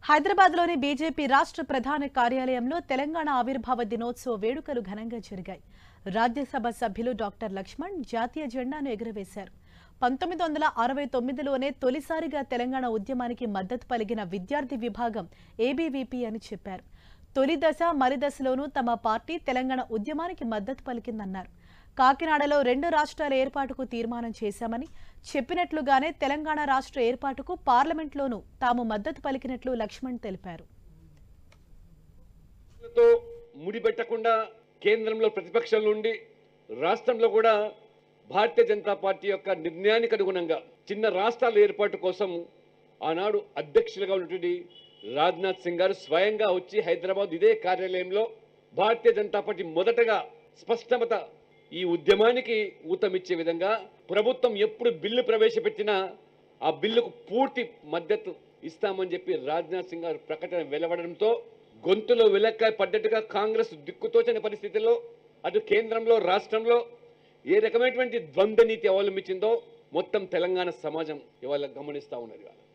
హైదరాబాద్లోని బీజేపీ రాష్ట్ర ప్రధాన కార్యాలయంలో తెలంగాణ ఆవిర్భావ దినోత్సవ వేడుకలు ఘనంగా జరిగాయి రాజ్యసభ సభ్యులు డాక్టర్ లక్ష్మణ్ జాతీయ జెండాను ఎగురవేశారు పంతొమ్మిది వందల అరవై తొమ్మిదిలోనే తొలిసారిగా తెలంగాణ ఉద్యమానికి మద్దతు పలిగిన విద్యార్థి విభాగం ఏబీవీపీ అని చెప్పారు తొలి దశ మరి దశలోనూ తమ పార్టీ తెలంగాణ ఉద్యమానికి మద్దతు పలికిందన్నారు కాకినాడలో రెండు రాష్ట్రాల ఏర్పాటుకు తీర్మానం చేశామని చెప్పినట్లుగానే తెలంగాణ రాష్ట్ర ఏర్పాటుకు పార్లమెంట్లోనూ తాము మద్దతు పలికినట్లు లక్ష్మణ్ తెలిపారు తో ముడిపెట్టకుండా కేంద్రంలో ప్రతిపక్షంలో ఉండి రాష్ట్రంలో కూడా భారతీయ జనతా పార్టీ యొక్క నిర్ణయానికి అనుగుణంగా చిన్న రాష్ట్రాల ఏర్పాటు కోసం ఆనాడు అధ్యక్షులుగా ఉన్నటువంటి రాజ్నాథ్ సింగ్ గారు స్వయంగా వచ్చి హైదరాబాద్ ఇదే కార్యాలయంలో భారతీయ జనతా పార్టీ మొదటగా స్పష్టమత ఈ ఉద్యమానికి ఊతమిచ్చే విధంగా ప్రభుత్వం ఎప్పుడు బిల్లు ప్రవేశపెట్టినా ఆ బిల్లుకు పూర్తి మద్దతు ఇస్తామని చెప్పి రాజ్నాథ్ సింగ్ గారు ప్రకటన వెలువడంతో గొంతులో వెలక్కాయ పడ్డట్టుగా కాంగ్రెస్ దిక్కుతోచని పరిస్థితుల్లో అటు కేంద్రంలో రాష్ట్రంలో ఏ రకమైనటువంటి ద్వంద్వ నీతి అవలంబించిందో మొత్తం తెలంగాణ సమాజం ఇవాళ గమనిస్తూ ఉన్నది ఇవాళ